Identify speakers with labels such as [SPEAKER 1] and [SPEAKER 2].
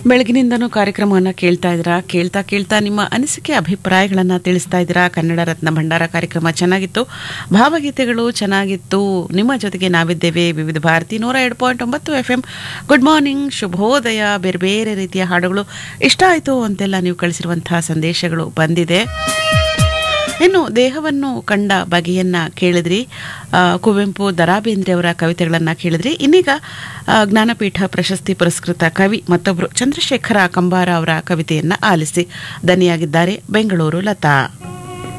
[SPEAKER 1] ಬೆಳಗಿನಿಂದನೂ ಕಾರ್ಯಕ್ರಮವನ್ನು ಕೇಳ್ತಾ ಇದ್ದೀರಾ ಕೇಳ್ತಾ ಕೇಳ್ತಾ ನಿಮ್ಮ ಅನಿಸಿಕೆ ಅಭಿಪ್ರಾಯಗಳನ್ನು ತಿಳಿಸ್ತಾ ಇದ್ದೀರಾ ಕನ್ನಡ ರತ್ನ ಭಂಡಾರ ಕಾರ್ಯಕ್ರಮ ಚೆನ್ನಾಗಿತ್ತು ಭಾವಗೀತೆಗಳು ಚೆನ್ನಾಗಿತ್ತು ನಿಮ್ಮ ಜೊತೆಗೆ ನಾವಿದ್ದೇವೆ ವಿವಿಧ ಭಾರತಿ ನೂರ ಎರಡು ಪಾಯಿಂಟ್ ಒಂಬತ್ತು ಎಫ್ ಎಂ ಗುಡ್ ಮಾರ್ನಿಂಗ್ ಶುಭೋದಯ ಬೇರೆ ಬೇರೆ ರೀತಿಯ ಹಾಡುಗಳು ಇಷ್ಟ ಆಯಿತು ಅಂತೆಲ್ಲ ನೀವು ಕಳಿಸಿರುವಂತಹ ಸಂದೇಶಗಳು ಬಂದಿದೆ ಇನ್ನು ದೇಹವನ್ನು ಕಂಡ ಬಗೆಯನ್ನ ಕೇಳಿದ್ರಿ ಆ, ಕುವೆಂಪು ದರಾ ಬೇಂದ್ರೆ ಅವರ ಕವಿತೆಗಳನ್ನು ಕೇಳಿದ್ರಿ ಇನ್ನೀಗ ಆ, ಜ್ಞಾನಪೀಠ ಪ್ರಶಸ್ತಿ ಪುರಸ್ಕೃತ ಕವಿ ಮತ್ತೊಬ್ಬರು ಚಂದ್ರಶೇಖರ ಕಂಬಾರ ಅವರ ಕವಿತೆಯನ್ನ ಆಲಿಸಿ ದನಿಯಾಗಿದ್ದಾರೆ ಬೆಂಗಳೂರು ಲತಾ